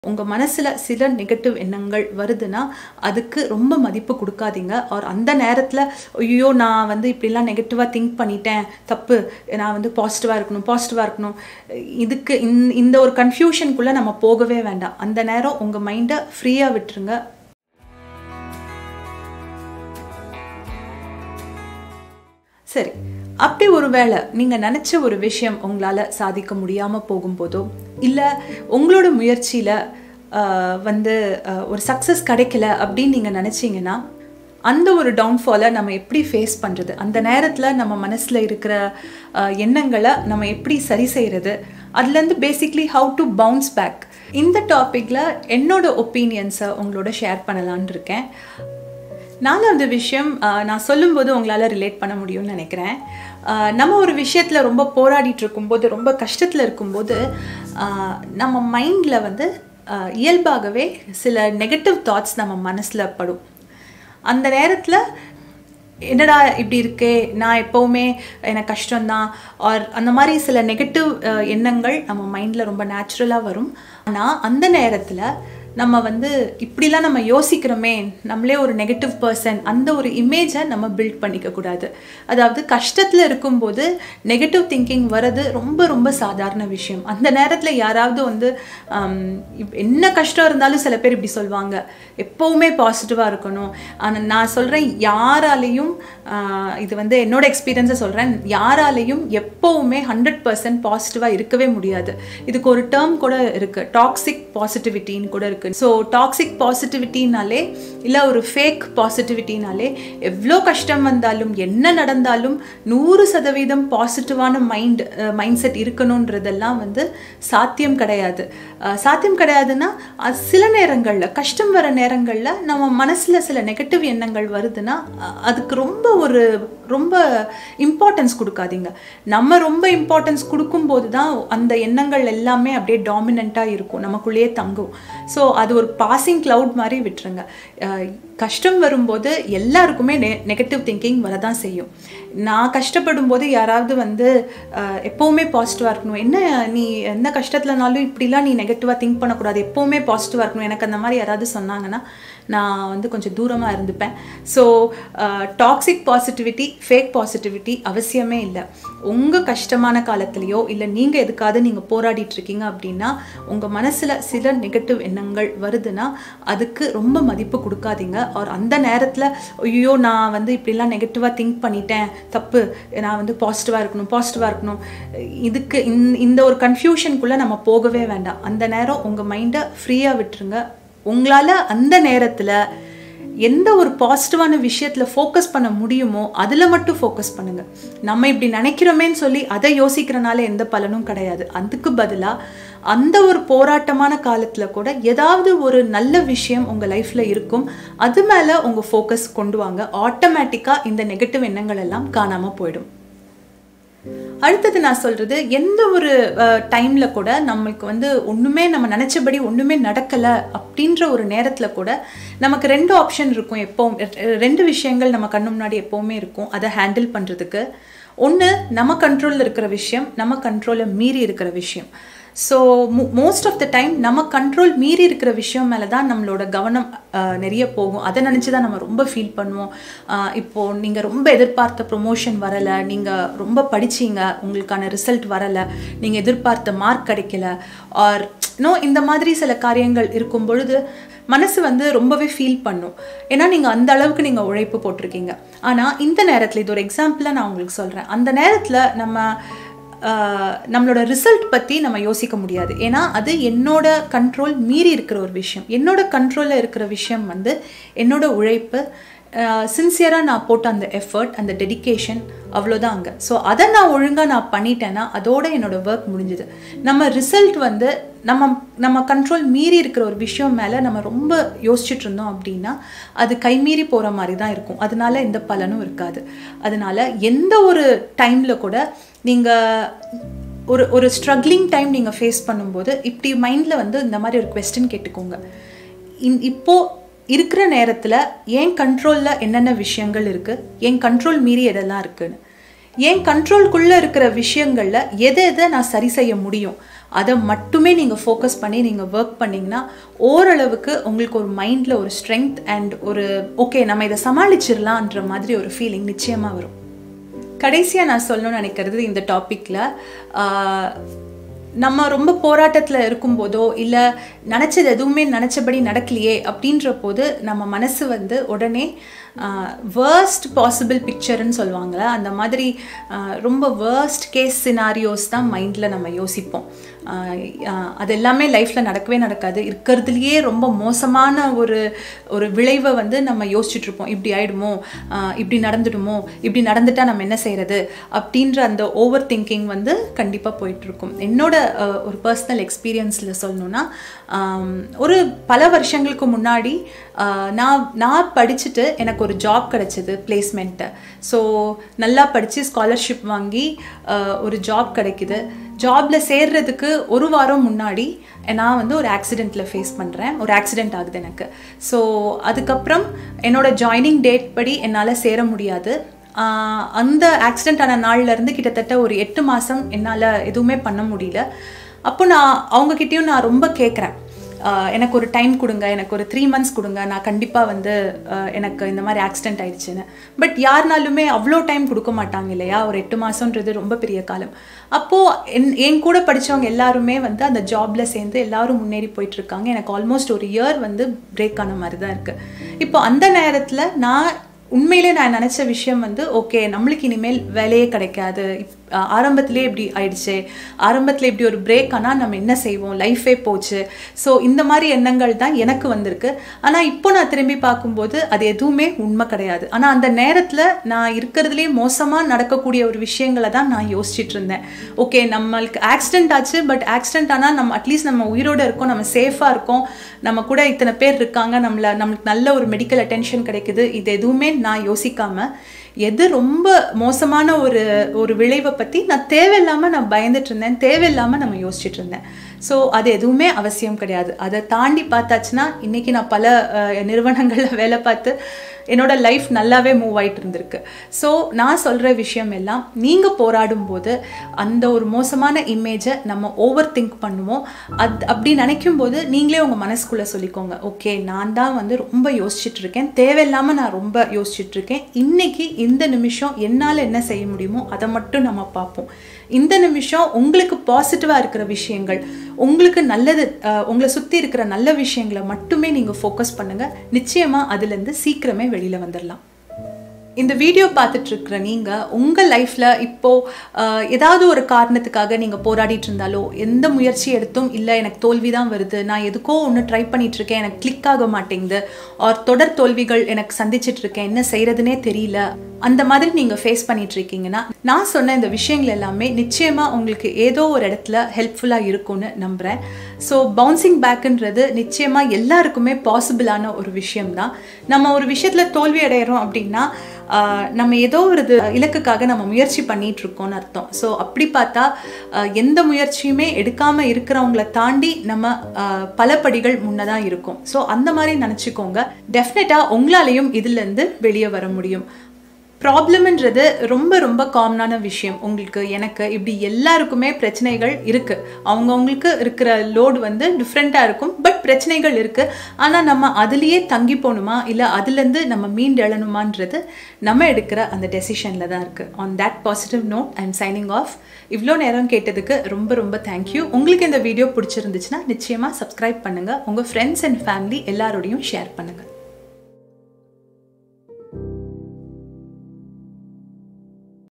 உங்கள் மனசில் சில நெகட்டிவ் எண்ணங்கள் வருதுன்னா அதுக்கு ரொம்ப மதிப்பு கொடுக்காதீங்க ஆர் அந்த நேரத்தில் ஐயோ நான் வந்து இப்படிலாம் நெகட்டிவாக திங்க் பண்ணிட்டேன் தப்பு நான் வந்து பாசிட்டிவாக இருக்கணும் பாசிட்டிவாக இருக்கணும் இதுக்கு இந்த இந்த ஒரு கன்ஃபியூஷனுக்குள்ளே நம்ம போகவே வேண்டாம் அந்த நேரம் உங்கள் மைண்டை ஃப்ரீயாக விட்டுருங்க சரி அப்படி ஒரு வேளை நீங்கள் நினச்ச ஒரு விஷயம் உங்களால் சாதிக்க முடியாமல் போகும்போதோ இல்லை உங்களோட முயற்சியில் வந்து ஆஹ், ஒரு சக்ஸஸ் கிடைக்கல அப்படின்னு நீங்கள் நினச்சிங்கன்னா அந்த ஒரு டவுன்ஃபாலை நம்ம எப்படி ஃபேஸ் பண்ணுறது அந்த நேரத்தில் நம்ம மனசில் இருக்கிற ஆஹ், எண்ணங்களை நம்ம எப்படி சரி செய்கிறது அதுலேருந்து basically how to bounce back இந்த டாப்பிக்கில் என்னோட ஒப்பீனியன்ஸை உங்களோட ஷேர் பண்ணலான்னு இருக்கேன் நாலாவது விஷயம் ஆஹ், நான் சொல்லும்போது உங்களால் ரிலேட் பண்ண முடியும்னு நினைக்கிறேன் ஆஹ், நம்ம ஒரு விஷயத்தில் ரொம்ப போராடிட்டு இருக்கும்போது ரொம்ப கஷ்டத்தில் இருக்கும்போது ஆஹ், நம்ம மைண்டில் வந்து ஆஹ், இயல்பாகவே சில நெகட்டிவ் தாட்ஸ் நம்ம மனசில் படும் அந்த நேரத்தில் என்னடா இப்படி இருக்கே நான் எப்போவுமே எனக்கு கஷ்டம்தான் ஆர் அந்த மாதிரி சில நெகட்டிவ் எண்ணங்கள் நம்ம மைண்டில் ரொம்ப நேச்சுரலாக வரும் ஆனால் அந்த நேரத்தில் நம்ம வந்து இப்படிலாம் நம்ம யோசிக்கிறோமே நம்மளே ஒரு நெகட்டிவ் பர்சன் அந்த ஒரு இமேஜை நம்ம பில்ட் பண்ணிக்க கூடாது அதாவது கஷ்டத்தில் இருக்கும்போது நெகட்டிவ் திங்கிங் வர்றது ரொம்ப ரொம்ப சாதாரண விஷயம் அந்த நேரத்தில் யாராவது வந்து ஆம், இப்- என்ன கஷ்டம் இருந்தாலும் சில பேர் இப்படி சொல்லுவாங்க எப்போவுமே பாசிட்டிவாக இருக்கணும் ஆனால் நான் சொல்கிறேன் யாராலையும் ஆஹ், இது வந்து என்னோட எக்ஸ்பீரியன்ஸை சொல்கிறேன் யாராலையும் எப்போவுமே ஹண்ட்ரட் பர்சன்ட் பாசிட்டிவாக இருக்கவே முடியாது இதுக்கு ஒரு டேர்ம் கூட இருக்குது டாக்ஸிக் பாசிட்டிவிட்டின்னு கூட இருக்குது ஸோ டாக்ஸிக் பாசிட்டிவிட்டினாலே இல்லை ஒரு ஃபேக் பாசிட்டிவிட்டினாலே எவ்வளோ கஷ்டம் வந்தாலும் என்ன நடந்தாலும் நூறு சதவீதம் பாசிட்டிவான மைண்ட் மைண்ட் செட் இருக்கணுன்றதெல்லாம் வந்து சாத்தியம் கிடையாது அஹ், சாத்தியம் கிடையாதுன்னா அது சில நேரங்களில் கஷ்டம் வர நேரங்களில் நம்ம மனசில் சில நெகட்டிவ் எண்ணங்கள் வருதுன்னா அ- அதுக்கு ரொம்ப ஒரு ரொம்ப இம்பார்ட்டன்ஸ் கொடுக்காதீங்க நம்ம ரொம்ப இம்பார்ட்டன்ஸ் கொடுக்கும்போது தான் அந்த எண்ணங்கள் எல்லாமே அப்படியே டாமினண்ட்டாக இருக்கும் நமக்குள்ளேயே தங்கும் ஸோ அது ஒரு பாசிங் க்ளவுட் மாதிரி விட்டுருங்க அஹ், கஷ்டம் வரும்போது எல்லாருக்குமே நெ நெகட்டிவ் திங்கிங் வரதான் செய்யும் நான் கஷ்டப்படும் போது யாராவது வந்து அஹ், எப்போவுமே பாசிட்டிவாக இருக்கணும் என்ன நீ எந்த கஷ்டத்துலனாலும் இப்படிலாம் நீ நெகட்டிவாக திங்க் பண்ணக்கூடாது எப்போவுமே பாசிட்டிவாக இருக்கணும் எனக்கு அந்த மாதிரி யாராவது சொன்னாங்கன்னா நான் வந்து கொஞ்சம் தூரமாக இருந்துப்பேன் so toxic positivity fake positivity அவசியமே இல்லை உங்கள் கஷ்டமான காலத்துலேயோ இல்லை நீங்கள் எதுக்காவது நீங்கள் போராடிட்டு இருக்கீங்க அப்படின்னா உங்கள் மனசில் சில நெகட்டிவ் எண்ணங்கள் வருதுன்னா அதுக்கு ரொம்ப மதிப்பு கொடுக்காதீங்க ஆர் அந்த நேரத்தில் ஐயோ நான் வந்து இப்படிலாம் நெகட்டிவாக திங்க் பண்ணிட்டேன் தப்பு நான் வந்து பாசிட்டிவாக இருக்கணும் பாசிட்டிவாக இருக்கணும் இதுக்கு இந்த இந்த ஒரு கன்ஃபியூஷனுக்குள்ளே நம்ம போகவே வேண்டாம் அந்த நேரம் உங்கள் மைண்டை ஃப்ரீயாக விட்டுருங்க உங்களால் அந்த நேரத்தில் எந்த ஒரு பாசிட்டிவான விஷயத்தில் ஃபோக்கஸ் பண்ண முடியுமோ அதில் மட்டும் ஃபோக்கஸ் பண்ணுங்கள் நம்ம இப்படி நினைக்கிறோமேன்னு சொல்லி அதை யோசிக்கிறனால எந்த பலனும் கிடையாது அதுக்கு பதிலாக அந்த ஒரு போராட்டமான காலத்தில் கூட ஏதாவது ஒரு நல்ல விஷயம் உங்கள் லைஃப்பில் இருக்கும் அது மேலே உங்கள் ஃபோக்கஸ் கொண்டு வாங்க ஆட்டோமேட்டிக்காக இந்த நெகட்டிவ் எண்ணங்கள் எல்லாம் காணாமல் போயிடும் அடுத்தது நான் சொல்றது எந்த ஒரு டைம்ல கூட நமக்கு வந்து ஒண்ணுமே நம்ம நினைச்சபடி ஒண்ணுமே நடக்கல அப்படின்ற ஒரு நேரத்துல கூட நமக்கு ரெண்டு ஆப்ஷன் இருக்கும் எப்பவும் ரெ- ரெண்டு விஷயங்கள் நம்ம கண்ணு முன்னாடி எப்பவுமே இருக்கும் அதை ஹேண்டில் பண்றதுக்கு ஒன்று நம்ம கண்ட்ரோலில் இருக்கிற விஷயம் நம்ம கண்ட்ரோலை மீறி இருக்கிற விஷயம் so most of the time நம்ம கண்ட்ரோல் மீறி இருக்கிற விஷயம் மேலே தான் நம்மளோட கவனம் அஹ், நிறைய போகும் அதை நினச்சி தான் நம்ம ரொம்ப ஃபீல் பண்ணுவோம் அஹ், இப்போ நீங்கள் ரொம்ப எதிர்பார்த்த ப்ரொமோஷன் வரலை நீங்கள் ரொம்ப படிச்சீங்க உங்களுக்கான ரிசல்ட் வரலை நீங்கள் எதிர்பார்த்த மார்க் கிடைக்கல ஆர் நோ இந்த மாதிரி சில காரியங்கள் இருக்கும் பொழுது மனசு வந்து ரொம்பவே ஃபீல் பண்ணும் ஏன்னா நீங்கள் அந்த அளவுக்கு நீங்கள் உழைப்பு போட்டிருக்கீங்க ஆனால் இந்த நேரத்தில் இது ஒரு எக்ஸாம்பிளாக நான் உங்களுக்கு சொல்கிறேன் அந்த நேரத்தில் நம்ம ஆஹ் நம்மளோட ரிசல்ட் பற்றி நம்ம யோசிக்க முடியாது ஏன்னா அது என்னோட கண்ட்ரோல் மீறி இருக்கிற ஒரு விஷயம் என்னோட கண்ட்ரோலில் இருக்கிற விஷயம் வந்து என்னோட உழைப்பு சின்சியராக நான் போட்ட அந்த எஃபர்ட் அந்த டெடிகேஷன் அவ்வளோதான் அங்கே ஸோ அதை நான் ஒழுங்காக நான் பண்ணிட்டேன்னா அதோட என்னோட ஒர்க் முடிஞ்சுது நம்ம ரிசல்ட் வந்து நம்ம நம்ம கண்ட்ரோல் மீறி இருக்கிற ஒரு விஷயம் மேலே நம்ம ரொம்ப யோசிச்சுட்டு இருந்தோம் அப்படின்னா அது கைமீறி போகிற மாதிரி தான் இருக்கும் அதனால எந்த பலனும் இருக்காது அதனால எந்த ஒரு டைமில் கூட நீங்கள் ஒரு ஒரு ஸ்ட்ரகிளிங் டைம் நீங்கள் ஃபேஸ் பண்ணும்போது இப்படி மைண்டில் வந்து இந்த மாதிரி ஒரு கொஸ்டின் கேட்டுக்கோங்க இந் இப்போ இருக்கிற நேரத்தில் என் கண்ட்ரோலில் என்னென்ன விஷயங்கள் இருக்குது என் கண்ட்ரோல் மீறி எதெல்லாம் இருக்குன்னு என் கண்ட்ரோல்குள்ளே இருக்கிற விஷயங்களில் எதை எதை நான் சரி செய்ய முடியும் அதை மட்டுமே நீங்கள் ஃபோக்கஸ் பண்ணி நீங்கள் ஒர்க் பண்ணிங்கன்னா ஓரளவுக்கு உங்களுக்கு ஒரு மைண்டில் ஒரு ஸ்ட்ரென்த் அண்ட் ஒரு ஓகே நம்ம இதை சமாளிச்சிடலான்ற மாதிரி ஒரு ஃபீலிங் நிச்சயமாக வரும் கடைசியாக நான் சொல்லணும்னு நினைக்கிறது இந்த டாப்பிக்கில் நம்ம ரொம்ப போராட்டத்தில் இருக்கும்போதோ இல்லை நினச்சது எதுவுமே நினச்சபடி நடக்கலையே அப்படின்ற போது நம்ம மனசு வந்து உடனே வேர்ஸ்ட் பாசிபிள் பிக்சர்னு சொல்லுவாங்கள்ல அந்த மாதிரி ரொம்ப வேர்ஸ்ட் கேஸ் சினாரியோஸ் தான் மைண்டில் நம்ம யோசிப்போம் அது எல்லாமே லைஃப்பில் நடக்கவே நடக்காது இருக்கிறதுலையே ரொம்ப மோசமான ஒரு ஒரு விளைவை வந்து நம்ம யோசிச்சுட்ருப்போம் இப்படி ஆயிடுமோ இப்படி நடந்துடுமோ இப்படி நடந்துட்டால் நம்ம என்ன செய்கிறது அப்படின்ற அந்த ஓவர் திங்கிங் வந்து கண்டிப்பாக போயிட்டுருக்கும் என்னோட ஒரு பர்சனல் எக்ஸ்பீரியன்ஸில் சொல்லணுன்னா ஒரு பல வருஷங்களுக்கு முன்னாடி நான் நான் படிச்சுட்டு எனக்கு ஒரு ஜாப் கிடச்சிது பிளேஸ்மெண்ட்டு ஸோ நல்லா படித்து ஸ்காலர்ஷிப் வாங்கி ஒரு ஜாப் கிடைக்குது ஜாபில் சேர்றதுக்கு ஒரு வாரம் முன்னாடி நான் வந்து ஒரு ஆக்சிடெண்ட்டில் ஃபேஸ் பண்ணுறேன் ஒரு ஆக்சிடெண்ட் ஆகுது எனக்கு ஸோ அதுக்கப்புறம் என்னோடய ஜாயினிங் டேட் படி என்னால் சேர முடியாது அந்த ஆக்சிடெண்ட் ஆன நாள்லேருந்து கிட்டத்தட்ட ஒரு எட்டு மாதம் என்னால் எதுவுமே பண்ண முடியல அப்போ நான் அவங்கக்கிட்டேயும் நான் ரொம்ப கேட்குறேன் எனக்கு ஒரு டைம் கொடுங்க எனக்கு ஒரு த்ரீ மந்த்ஸ் கொடுங்க நான் கண்டிப்பாக வந்து எனக்கு இந்த மாதிரி ஆக்சிடென்ட் ஆயிடுச்சுன்னு பட் யாருனாலுமே அவ்வளோ டைம் கொடுக்க மாட்டாங்க இல்லையா ஒரு எட்டு மாதன்றது ரொம்ப பெரிய காலம் அப்போது என் என் கூட படித்தவங்க எல்லாருமே வந்து அந்த ஜாபில் சேர்ந்து எல்லாரும் முன்னேறி போயிட்டுருக்காங்க எனக்கு ஆல்மோஸ்ட் ஒரு இயர் வந்து பிரேக் ஆன மாதிரி தான் இருக்குது இப்போ அந்த நேரத்தில் நான் உண்மையிலே நான் நினச்ச விஷயம் வந்து ஓகே நம்மளுக்கு இனிமேல் வேலையே கிடைக்காது ஆரம்பத்திலே இப்படி ஆயிடுச்சு ஆரம்பத்தில் இப்படி ஒரு பிரேக் ஆனால் நம்ம என்ன செய்வோம் லைஃபே போச்சு ஸோ இந்த மாதிரி எண்ணங்கள் தான் எனக்கு வந்திருக்கு ஆனால் இப்போ நான் திரும்பி பார்க்கும்போது அது எதுவுமே உண்மை கிடையாது ஆனால் அந்த நேரத்தில் நான் இருக்கிறதுலே மோசமாக நடக்கக்கூடிய ஒரு விஷயங்களை தான் நான் யோசிச்சுட்டு இருந்தேன் ஓகே நம்மளுக்கு ஆக்சிடென்ட் ஆச்சு பட் ஆக்சிடென்ட் ஆனால் நம்ம அட்லீஸ்ட் நம்ம உயிரோடு இருக்கோம் நம்ம சேஃபாக இருக்கோம் நம்ம கூட இத்தனை பேர் இருக்காங்க நம்மளை நம்மளுக்கு நல்ல ஒரு மெடிக்கல் அட்டென்ஷன் கிடைக்குது இது எதுவுமே நான் யோசிக்காமல் எது ரொம்ப மோசமான ஒரு ஒரு விளைவை பற்றி நான் தேவையில்லாமல் நான் பயந்துட்டு இருந்தேன் தேவையில்லாமல் நம்ம யோசிச்சுட்டு இருந்தேன் ஸோ அது எதுவுமே அவசியம் கிடையாது அதை தாண்டி பார்த்தாச்சுன்னா இன்றைக்கி நான் பல நிறுவனங்களில் வேலை பார்த்து என்னோட லைஃப் நல்லாவே மூவ் ஆகிட்டு இருந்திருக்கு ஸோ நான் சொல்கிற விஷயம் எல்லாம் நீங்கள் போராடும் போது அந்த ஒரு மோசமான இமேஜை நம்ம ஓவர் திங்க் பண்ணுவோம் அது அப்படி நினைக்கும் போது நீங்களே உங்கள் மனசுக்குள்ளே சொல்லிக்கோங்க ஓகே நான் தான் வந்து ரொம்ப யோசிச்சுட்டு இருக்கேன் தேவையில்லாமல் நான் ரொம்ப யோசிச்சுட்டு இருக்கேன் இன்றைக்கி இந்த நிமிஷம் என்னால் என்ன செய்ய முடியுமோ அதை மட்டும் நம்ம பார்ப்போம் இந்த நிமிஷம் உங்களுக்கு பாசிட்டிவாக இருக்கிற விஷயங்கள் உங்களுக்கு நல்லது உங்களை சுற்றி இருக்கிற நல்ல விஷயங்களை மட்டுமே நீங்கள் ஃபோக்கஸ் பண்ணுங்கள் நிச்சயமாக அதுலேருந்து சீக்கிரமே வெளியில் வந்துடலாம் இந்த வீடியோ பார்த்துட்டு இருக்கிற நீங்கள் உங்கள் லைஃப்பில் இப்போது ஏதாவது ஒரு காரணத்துக்காக நீங்கள் போராடிட்டு இருந்தாலோ எந்த முயற்சி எடுத்தும் இல்லை எனக்கு தோல்வி தான் வருது நான் எதுக்கோ ஒன்று ட்ரை பண்ணிகிட்ருக்கேன் எனக்கு கிளிக் ஆக மாட்டேங்குது ஆர் தொடர் தோல்விகள் எனக்கு சந்திச்சிட்டு இருக்கேன் என்ன செய்கிறதுனே தெரியல அந்த மாதிரி நீங்கள் ஃபேஸ் பண்ணிட்டு இருக்கீங்கன்னா நான் சொன்ன இந்த விஷயங்கள் எல்லாமே நிச்சயமாக உங்களுக்கு ஏதோ ஒரு இடத்துல ஹெல்ப்ஃபுல்லாக இருக்கும்னு நம்புகிறேன் ஸோ பவுன்சிங் பேக்குன்றது நிச்சயமாக எல்லாருக்குமே பாசிபிளான ஒரு விஷயம்தான் நம்ம ஒரு விஷயத்தில் தோல்வி அடைகிறோம் அப்படின்னா நம்ம ஏதோ ஒரு இது இலக்குக்காக நம்ம முயற்சி பண்ணிட்டு இருக்கோம்னு அர்த்தம் ஸோ அப்படி பார்த்தா எந்த முயற்சியுமே எடுக்காமல் இருக்கிறவங்கள தாண்டி நம்ம பல படிகள் முன்னதான் இருக்கும் ஸோ அந்த மாதிரி நினச்சிக்கோங்க டெஃபினட்டாக உங்களாலையும் இதுலேருந்து வெளியே வர முடியும் ப்ராப்ளம்ன்றது ரொம்ப ரொம்ப காமனான விஷயம் உங்களுக்கு எனக்கு இப்படி எல்லாருக்குமே பிரச்சனைகள் இருக்குது அவங்கவுங்களுக்கு இருக்கிற லோடு வந்து டிஃப்ரெண்ட்டாக இருக்கும் பட் பிரச்சனைகள் இருக்குது ஆனால் நம்ம அதுலேயே தங்கி போகணுமா இல்லை அதுலேருந்து நம்ம மீண்டு எழணுமான்றது நம்ம எடுக்கிற அந்த டெசிஷனில் தான் இருக்குது on that positive note I'm signing off இவ்வளோ நேரம் கேட்டதுக்கு ரொம்ப ரொம்ப தேங்க்யூ உங்களுக்கு இந்த வீடியோ பிடிச்சிருந்துச்சுன்னா நிச்சயமாக சப்ஸ்கிரைப் பண்ணுங்கள் உங்கள் ஃப்ரெண்ட்ஸ் அண்ட் ஃபேமிலி எல்லாரோடையும் ஷேர் பண்ணுங்கள்